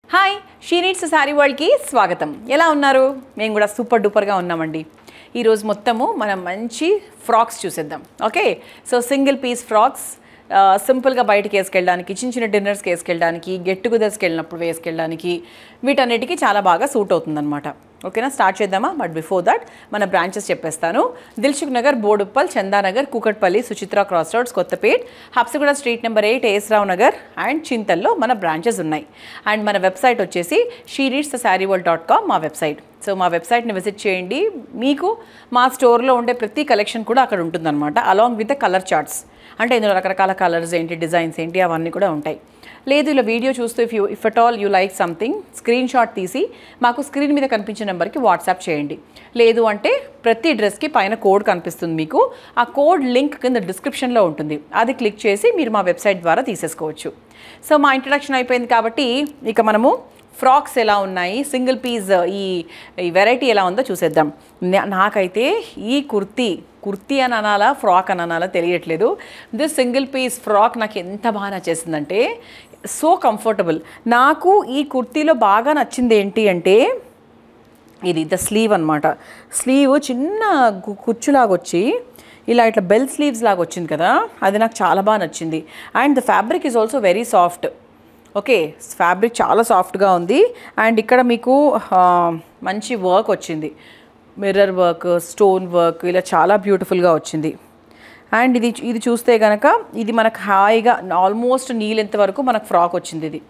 hi she needs saree వరల్డ్కి స్వాగతం ఎలా ఉన్నారు మేము కూడా సూపర్ డూపర్గా ఉన్నామండి ఈరోజు మొత్తము మనం మంచి ఫ్రాక్స్ చూసేద్దాం okay so single piece frocks సింపుల్గా బయటకి వేసుకెళ్ళడానికి చిన్న చిన్న డిన్నర్స్కి వేసుకెళ్ళడానికి గెట్ టుగెదర్స్కి వెళ్ళినప్పుడు వేసుకెళ్ళడానికి వీటన్నిటికీ చాలా బాగా సూట్ అవుతుందన్నమాట ఓకేనా స్టార్ట్ చేద్దామా బట్ బిఫోర్ దట్ మన బ్రాంచెస్ చెప్పేస్తాను Dilsukh Nagar Boduppal Chandanagar Kukatpally Suchitra cross roads Kothapet Habsiguda street number eight SR Nagar and చింతల్లో మన బ్రాంచెస్ ఉన్నాయి అండ్ మన వెబ్సైట్ వచ్చేసి she needs the saree world dot com మా వెబ్సైట్ సో మా వెబ్సైట్ని విజిట్ చేయండి మీకు మా స్టోర్లో ఉండే ప్రతి కలెక్షన్ కూడా అక్కడ ఉంటుందన్నమాట along with the colour charts అంటే ఇందులో రకరకాల కలర్స్ ఏంటి డిజైన్స్ ఏంటి అవన్నీ కూడా ఉంటాయి లేదు ఇలా వీడియో చూస్తూ if you if at all you like something screenshot తీసి మాకు స్క్రీన్ మీద కనిపించే నెంబర్కి వాట్సాప్ చేయండి లేదు అంటే ప్రతి డ్రెస్కి పైన కోడ్ కనిపిస్తుంది మీకు ఆ కోడ్ లింక్ కింద డిస్క్రిప్షన్లో ఉంటుంది అది క్లిక్ చేసి మీరు మా వెబ్సైట్ ద్వారా తీసేసుకోవచ్చు సో మా ఇంట్రడక్షన్ అయిపోయింది కాబట్టి ఇక మనము ఫ్రాక్స్ ఎలా ఉన్నాయి సింగిల్ పీస్ ఈ ఈ వెరైటీ ఎలా ఉందో చూసేద్దాం నా- నాకైతే ఈ కుర్తీ కుర్తీ అని అనాలా ఫ్రాక్ అని అనాలా తెలియట్లేదు దిస్ సింగిల్ పీస్ ఫ్రాక్ నాకు ఎంత బాగా నచ్చేసిందంటే సో కంఫర్టబుల్ నాకు ఈ కుర్తీలో బాగా నచ్చింది ఏంటి అంటే ఇది ద స్లీవ్ అనమాట స్లీవ్ చిన్న గు- కుచ్చులాగా వచ్చి ఇలా ఇట్లా బెల్ స్లీవ్స్ లాగా వచ్చింది కదా అది నాకు చాలా బాగా నచ్చింది and the fabric is also very soft okay fabric చాలా సాఫ్ట్గా ఉంది అండ్ ఇక్కడ మీకు ఆ, మంచి వర్క్ వచ్చింది మిర్రర్ వర్క్ స్టోన్ వర్క్ ఇలా చాలా బ్యూటిఫుల్గా వచ్చింది అండ్ ఇది ఇది చూస్తే కనుక ఇది మనకు హాయిగా ఆల్మోస్ట్ నీళ్ళెంత వరకు మనకు ఫ్రాక్ వచ్చింది ఇది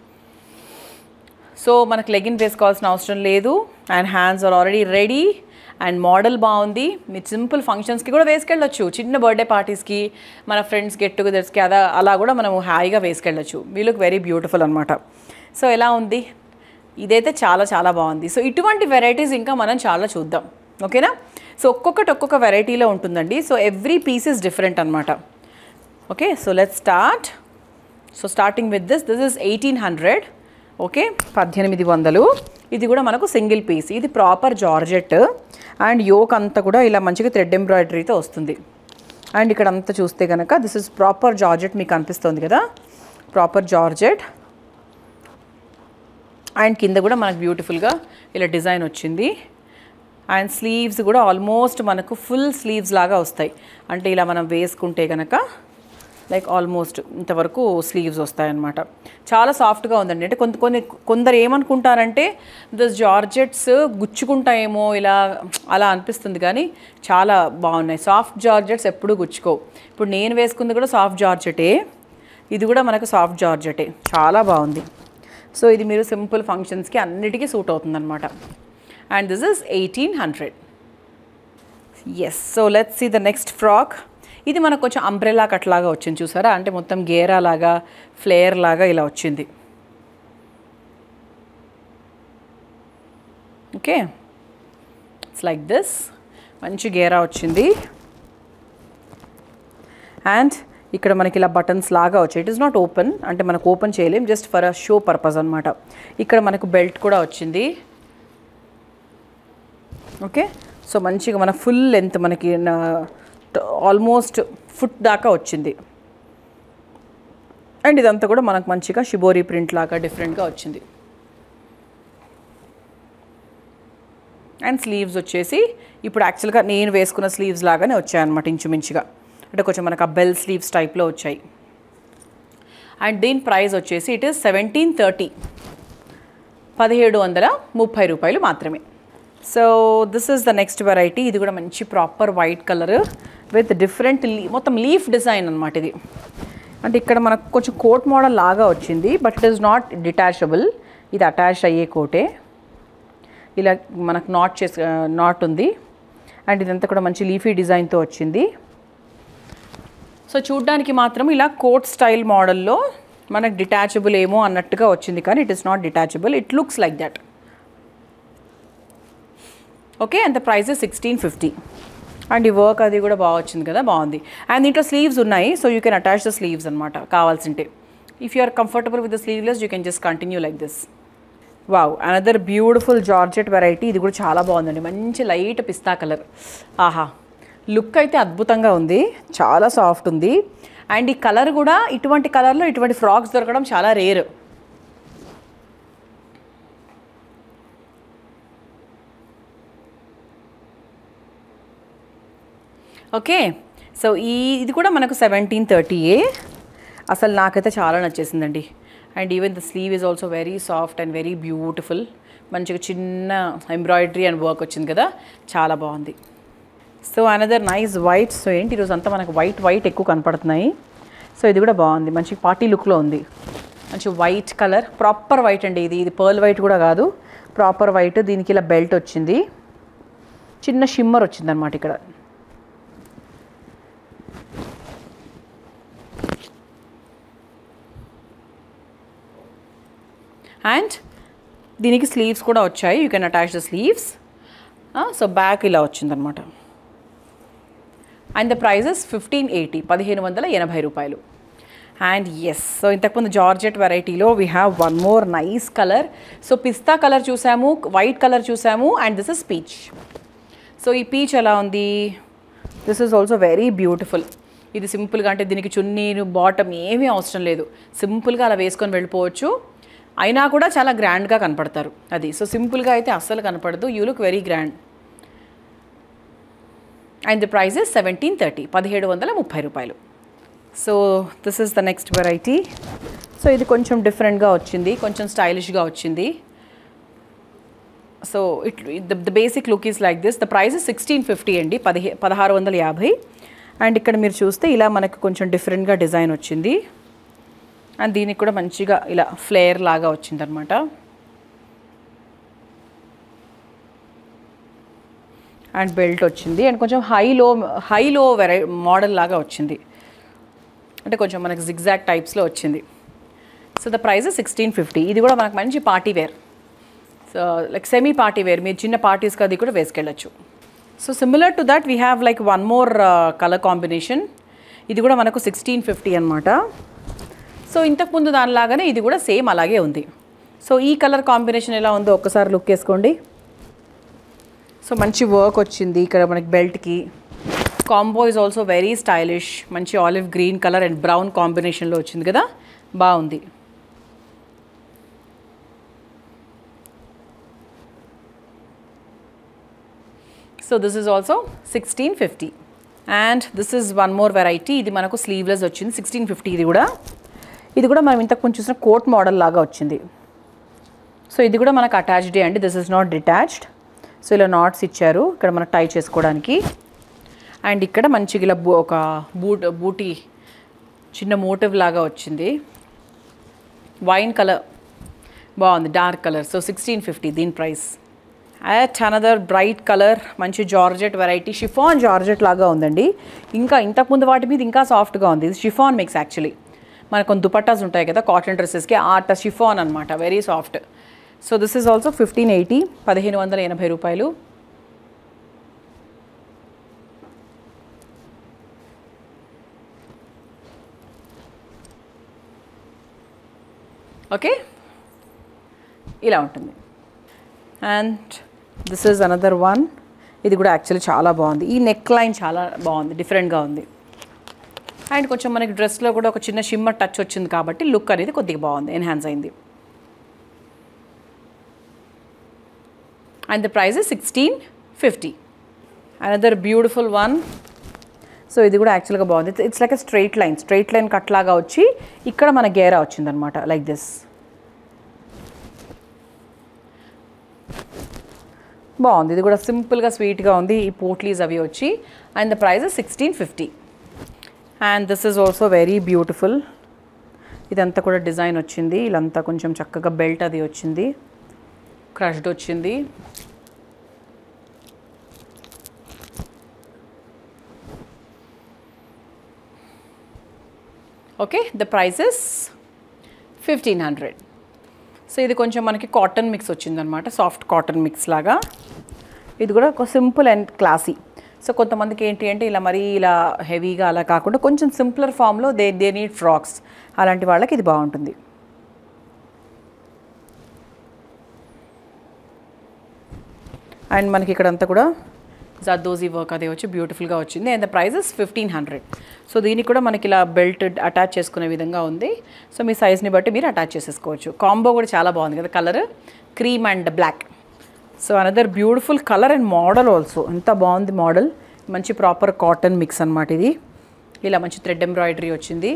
సో మనకు లెగిన్ వేసుకోవాల్సిన అవసరం లేదు and hands are already ready and model బాగుంది మీరు సింపుల్ ఫంక్షన్స్కి కూడా వేసుకెళ్ళొచ్చు చిన్న బర్త్డే పార్టీస్కి మన ఫ్రెండ్స్ గెట్ టుగెదర్స్కి అలా అలా కూడా మనం హ్యాపీగా వేసుకెళ్ళొచ్చు వీ లుక్ వెరీ బ్యూటిఫుల్ అనమాట సో ఎలా ఉంది ఇదైతే చాలా చాలా బాగుంది సో ఇటువంటి వెరైటీస్ ఇంకా మనం చాలా చూద్దాం ఓకేనా సో ఒక్కొక్కటి ఒక్కొక్క వెరైటీలో ఉంటుందండి so every piece is different అనమాట okay so let start so starting with this this is eighteen hundred okay పద్దెనిమిది వందలు ఇది కూడా మనకు సింగిల్ పీస్ ఇది ప్రాపర్ జార్జెట్ అండ్ యోక్ అంతా కూడా ఇలా మంచిగా థ్రెడ్ ఎంబ్రాయిడరీతో వస్తుంది అండ్ ఇక్కడ అంతా చూస్తే కనుక దిస్ ఇస్ ప్రాపర్ జార్జెట్ మీకు అనిపిస్తుంది కదా ప్రాపర్ జార్జెట్ అండ్ కింద కూడా మనకు బ్యూటిఫుల్గా ఇలా డిజైన్ వచ్చింది అండ్ స్లీవ్స్ కూడా ఆల్మోస్ట్ మనకు ఫుల్ స్లీవ్స్ లాగా వస్తాయి అంటే ఇలా మనం వేసుకుంటే కనుక లైక్ ఆల్మోస్ట్ ఇంతవరకు స్లీవ్స్ వస్తాయన్నమాట చాలా సాఫ్ట్గా ఉందండి అంటే కొంత కొన్ని కొందరు ఏమనుకుంటారంటే దిస్ జార్జెట్స్ గుచ్చుకుంటాయేమో ఇలా అలా అనిపిస్తుంది కానీ చాలా బాగున్నాయి సాఫ్ట్ జార్జెట్స్ ఎప్పుడూ గుచ్చుకోవు ఇప్పుడు నేను వేసుకుంది కూడా సాఫ్ట్ జార్జెటే ఇది కూడా మనకు సాఫ్ట్ జార్జెటే చాలా బాగుంది సో ఇది మీరు సింపుల్ ఫంక్షన్స్కి అన్నిటికీ సూట్ అవుతుందన్నమాట and this is eighteen hundred yes so let's see the next frock ఇది మనకు కొంచెం అంబ్రెలా కట్ లాగా వచ్చింది చూసారా అంటే మొత్తం గేరా లాగా ఫ్లేయర్ లాగా ఇలా వచ్చింది ఓకే ఇట్స్ లైక్ దిస్ మంచి గేరా వచ్చింది అండ్ ఇక్కడ మనకి ఇలా బటన్స్ లాగా వచ్చాయి ఇట్ ఇస్ నాట్ ఓపెన్ అంటే మనకు ఓపెన్ చేయలేం just for a show purpose అనమాట ఇక్కడ మనకు బెల్ట్ కూడా వచ్చింది ఓకే సో మంచిగా మన ఫుల్ లెంత్ మనకి ఆల్మోస్ట్ ఫుట్ దాకా వచ్చింది అండ్ ఇదంతా కూడా మనకు మంచిగా షిబోరి ప్రింట్ లాగా డిఫరెంట్గా వచ్చింది అండ్ స్లీవ్స్ వచ్చేసి ఇప్పుడు యాక్చువల్గా నేను వేసుకున్న స్లీవ్స్ లాగానే వచ్చాయన్నమాట ఇంచుమించుగా అంటే కొంచెం మనకు ఆ బెల్ స్లీవ్స్ టైప్లో వచ్చాయి అండ్ దీని ప్రైస్ వచ్చేసి ఇట్ ఈస్ సెవెంటీన్ థర్టీ పదిహేడు వందల ముప్పై రూపాయలు మాత్రమే so this is the next variety ఇది కూడా మంచి proper white colour with different లీ మొత్తం లీఫ్ డిజైన్ అనమాట ఇది అంటే ఇక్కడ మనకు కొంచెం కోట్ మోడల్ లాగా వచ్చింది but it is not detachable ఇది అటాచ్ అయ్యే కోటే ఇలా మనకు నాట్ చేసి నాట్ ఉంది అండ్ ఇదంతా కూడా మంచి లీఫీ డిజైన్తో వచ్చింది సో చూడ్డానికి మాత్రం ఇలా కోట్ స్టైల్ మోడల్లో మనకు డిటాచబుల్ ఏమో అన్నట్టుగా వచ్చింది కానీ it is not detachable it looks like that okay and the price sixteen fifty and ఈ వర్క్ అది కూడా బాగా వచ్చింది కదా బాగుంది అండ్ దీంట్లో స్లీవ్స్ ఉన్నాయి so you can attach the sleeves అనమాట కావాల్సింటే if you are comfortable with the sleeveless you can just continue like this wow another beautiful georgette variety ఇది కూడా చాలా బాగుందండి మంచి లైట్ పిస్తా కలర్ ఆహా లుక్ అయితే అద్భుతంగా ఉంది చాలా సాఫ్ట్ ఉంది అండ్ ఈ కలర్ కూడా ఇటువంటి కలర్లో ఇటువంటి ఫ్రాక్స్ దొరకడం చాలా రేర్ ఓకే సో ఈ ఇది కూడా మనకు సెవెంటీన్ థర్టీయే అసలు నాకైతే చాలా నచ్చేసిందండి and even the sleeve is also very soft and very beautiful మంచిగా చిన్న ఎంబ్రాయిడరీ అండ్ వర్క్ వచ్చింది కదా చాలా బాగుంది so another nice white so ఏంటి ఈరోజు అంతా మనకు వైట్ వైట్ ఎక్కువ కనపడుతున్నాయి సో ఇది కూడా బాగుంది మంచి పార్టీ లుక్లో ఉంది మంచి వైట్ కలర్ ప్రాపర్ వైట్ అండి ఇది ఇది పర్ల్ వైట్ కూడా కాదు ప్రాపర్ వైట్ దీనికి ఇలా బెల్ట్ వచ్చింది చిన్న షిమ్మర్ వచ్చింది అనమాట ఇక్కడ అండ్ దీనికి స్లీవ్స్ కూడా వచ్చాయి you can attach the sleeves so back ఇలా వచ్చిందనమాట and the prices fifteen eighty పదిహేను వందల ఎనభై రూపాయలు అండ్ ఎస్ సో ఇంతకుముందు జార్జెట్ వెరైటీలో we have one more nice colour so పిస్తా కలర్ చూసాము వైట్ కలర్ చూసాము and this is peach so ఈ పీచ్ ఎలా ఉంది this is also very beautiful ఇది సింపుల్గా అంటే దీనికి చున్నీను బాటమ్ ఏమీ అవసరం లేదు సింపుల్గా అలా వేసుకొని వెళ్ళిపోవచ్చు అయినా కూడా చాలా గ్రాండ్గా కనపడతారు అది సో సింపుల్గా అయితే అస్సలు కనపడదు you look very grand and the price is seventeen thirty పదిహేడు వందల ముప్పై రూపాయలు so this is the next variety so ఇది కొంచెం డిఫరెంట్గా వచ్చింది కొంచెం స్టైలిష్గా వచ్చింది so it the basic look is like this the price sixteen fifty అండి పదిహే పదహారు వందల యాభై అండ్ ఇక్కడ మీరు చూస్తే ఇలా మనకు కొంచెం డిఫరెంట్గా డిజైన్ వచ్చింది అండ్ దీనికి కూడా మంచిగా ఇలా ఫ్లేయర్ లాగా వచ్చిందనమాట అండ్ బెల్ట్ వచ్చింది అండ్ కొంచెం హై లో హై లో వెరై మోడల్ లాగా వచ్చింది అంటే కొంచెం మనకి జిగ్జాక్ టైప్స్లో వచ్చింది so the price sixteen fifty ఇది కూడా మనకు మంచి party wear so like semi party wear మీరు చిన్న పార్టీస్కి అది కూడా వేసుకెళ్ళచ్చు so similar to that we have like one more colour combination ఇది కూడా మనకు సిక్స్టీన్ ఫిఫ్టీ అనమాట సో ఇంతకుముందు దానిలాగానే ఇది కూడా సేమ్ అలాగే ఉంది సో ఈ కలర్ కాంబినేషన్ ఎలా ఉందో ఒక్కసారి లుక్ వేసుకోండి సో మంచి వర్క్ వచ్చింది ఇక్కడ మనకి బెల్ట్కి combo is also very stylish మంచి olive green colour and brown కాంబినేషన్లో వచ్చింది కదా బాగుంది so this is also sixteen fifty and this is one more variety ఇది మనకు స్లీవ్లెస్ వచ్చింది సిక్స్టీన్ ఫిఫ్టీ ఇది కూడా ఇది కూడా మనం ఇంతకు ముందు చూసిన కోట్ మోడల్ లాగా వచ్చింది సో ఇది కూడా మనకు అటాచ్డే అండి this is not detached so ఇలా నాట్స్ ఇచ్చారు ఇక్కడ మనం టై చేసుకోవడానికి అండ్ ఇక్కడ మంచిగా ఇలా బూ- ఒక బూట్ బూటీ చిన్న మోటివ్ లాగా వచ్చింది వైన్ కలర్ బాగుంది dark colour so sixteen fifty దీని price at another bright colour మంచి జార్జెట్ వెరైటీ షిఫాన్ జార్జెట్ లాగా ఉందండి ఇంకా ఇంతకుముందు వాటి మీద ఇంకా సాఫ్ట్గా ఉంది ఇది షిఫాన్ మిక్స్ యాక్చువల్లీ మనకు కొన్ని దుపట్టాస్ ఉంటాయి కదా కాటన్ డ్రెస్సెస్కి ఆట షిఫాన్ అనమాట very soft so this is also fifteen eighty పదిహేను వందల ఎనభై రూపాయలు ఓకే ఇలా ఉంటుంది and this is another one ఇది కూడా యాక్చువల్లీ చాలా బాగుంది ఈ నెక్ లైన్ చాలా బాగుంది డిఫరెంట్గా ఉంది అండ్ కొంచెం మనకి డ్రెస్లో కూడా ఒక చిన్న షిమ్మర్ టచ్ వచ్చింది కాబట్టి లుక్ అనేది కొద్దిగా బాగుంది ఎన్హాన్స్ అయింది and the price sixteen fifty another beautiful one so ఇది కూడా యాక్చువల్గా బాగుంది it's like a straight line straight line cut లాగా వచ్చి ఇక్కడ మన గేరా వచ్చిందనమాట లైక్ దిస్ బాగుంది ఇది కూడా సింపుల్గా స్వీట్గా ఉంది ఈ పోట్లీస్ అవి వచ్చి and the price sixteen fifty and this is also very beautiful ఇదంతా కూడా డిజైన్ వచ్చింది ఇదంతా కొంచెం చక్కగా బెల్ట్ అది వచ్చింది క్రష్డ్ వచ్చింది okay the prices fifteen hundred so ఇది కొంచెం మనకి కాటన్ మిక్స్ వచ్చిందనమాట సాఫ్ట్ కాటన్ మిక్స్ లాగా ఇది కూడా ఒక సింపుల్ అండ్ క్లాసీ సో కొంతమందికి ఏంటి అంటే ఇలా మరీ ఇలా హెవీగా అలా కాకుండా కొంచెం సింప్లర్ ఫామ్లో దే దే నీడ్ ఫ్రాక్స్ అలాంటి వాళ్ళకి ఇది బాగుంటుంది అండ్ మనకి ఇక్కడంతా కూడా జద్దోజీ వర్క్ అది వచ్చి బ్యూటిఫుల్గా వచ్చింది and the prices fifteen hundred so దీనికి కూడా మనకి ఇలా బెల్ట్ అటాచ్ చేసుకునే విధంగా ఉంది సో మీ సైజ్ని బట్టి మీరు అటాచ్ చేసేసుకోవచ్చు కాంబో కూడా చాలా బాగుంది కదా colour cream and black so another beautiful colour and model also ఎంత బాగుంది మోడల్ మంచి ప్రాపర్ కాటన్ మిక్స్ అనమాట ఇది ఇలా మంచి థ్రెడ్ ఎంబ్రాయిడరీ వచ్చింది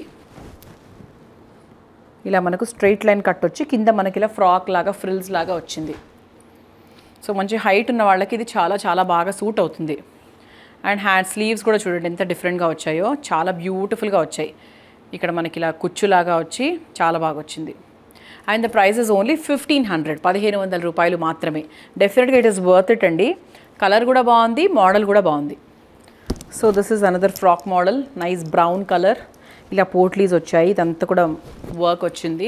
ఇలా మనకు స్ట్రైట్ లైన్ కట్ వచ్చి కింద మనకి ఇలా ఫ్రాక్ లాగా ఫ్రిల్స్ లాగా వచ్చింది సో మంచి హైట్ ఉన్న వాళ్ళకి ఇది చాలా చాలా బాగా సూట్ అవుతుంది అండ్ హ్యాండ్ స్లీవ్స్ కూడా చూడండి ఎంత డిఫరెంట్గా వచ్చాయో చాలా బ్యూటిఫుల్గా వచ్చాయి ఇక్కడ మనకి ఇలా కుచ్చులాగా వచ్చి చాలా బాగా వచ్చింది and the price is only fifteen hundred పదిహేను వందల రూపాయలు మాత్రమే డెఫినెట్గా ఇట్ ఇస్ వర్త్ ఇట్ అండి కలర్ కూడా బాగుంది మోడల్ కూడా బాగుంది so this is another frock model nice brown colour ఇలా పోట్లీస్ వచ్చాయి ఇదంతా కూడా వర్క్ వచ్చింది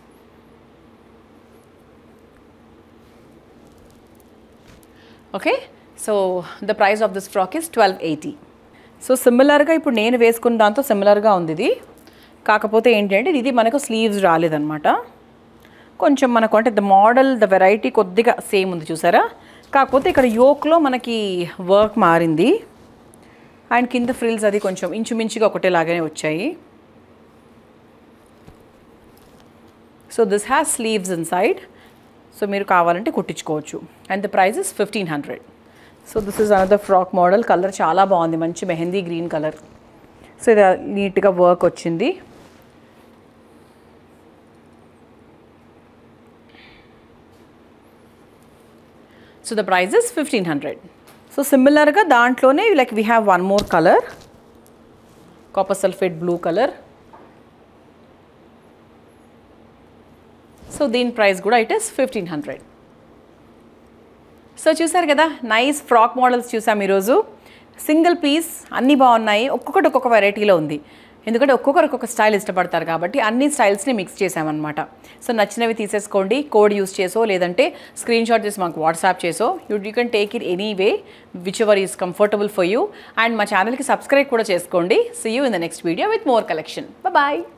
okay so the price of this frock is twelve eighty so సిమిలర్గా ఇప్పుడు నేను వేసుకున్న దాంతో సిమిలర్గా ఉంది ఇది కాకపోతే ఏంటంటే ఇది మనకు స్లీవ్స్ రాలేదన్నమాట కొంచెం మనకు అంటే ద మోడల్ ద వెరైటీ కొద్దిగా సేమ్ ఉంది చూసారా కాకపోతే ఇక్కడ యోక్లో మనకి వర్క్ మారింది అండ్ కింద ఫ్రిల్స్ అది కొంచెం ఇంచుమించుగా ఒకటేలాగానే వచ్చాయి so this has sleeves inside so మీరు కావాలంటే కుట్టించుకోవచ్చు and the price is fifteen hundred so this is another frock model colour చాలా బాగుంది మంచి మెహందీ గ్రీన్ కలర్ సో ఇది నీట్గా వర్క్ వచ్చింది so the price is fifteen hundred so సిమిలర్గా దాంట్లోనే like we have one more colour copper sulphate blue colour so దీని price కూడా it is fifteen hundred so చూసారు కదా నైస్ ఫ్రాక్ మోడల్స్ చూసాం ఈరోజు సింగిల్ పీస్ అన్నీ బాగున్నాయి ఒక్కొక్కటి ఒక్కొక్క వెరైటీలో ఉంది ఎందుకంటే ఒక్కొక్కరు ఒక్కొక్క స్టైల్ ఇష్టపడతారు కాబట్టి అన్ని స్టైల్స్ని మిక్స్ చేసామన్నమాట సో నచ్చినవి తీసేసుకోండి కోడ్ యూస్ చేసో లేదంటే స్క్రీన్ షాట్ చేసి మాకు వాట్సాప్ చేసో you you can take it any way whichever is comfortable for you and మా ఛానల్కి సబ్స్క్రైబ్ కూడా చేసుకోండి see you in the next video with more collection bye